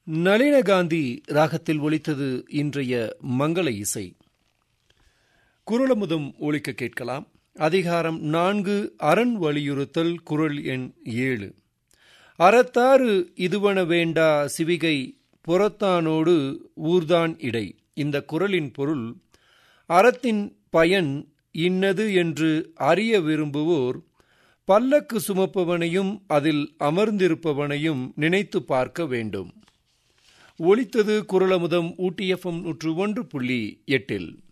நளினகாந்தி ராகத்தில் ஒலித்தது இன்றைய மங்கள இசை குரலமுதம் ஒலிக்க கேட்கலாம் அதிகாரம் நான்கு அரண் வலியுறுத்தல் குரல் எண் ஏழு அறத்தாறு இதுவன வேண்டா சிவிகை புறத்தானோடு ஊர்தான் இடை இந்த குரலின் பொருள் அறத்தின் பயன் இன்னது என்று அறிய விரும்புவோர் பல்லக்கு சுமப்பவனையும் அதில் அமர்ந்திருப்பவனையும் நினைத்து பார்க்க வேண்டும் ஒலித்தது குரலமுதம் ஊட்டியஃபம் நூற்று ஒன்று புள்ளி எட்டில்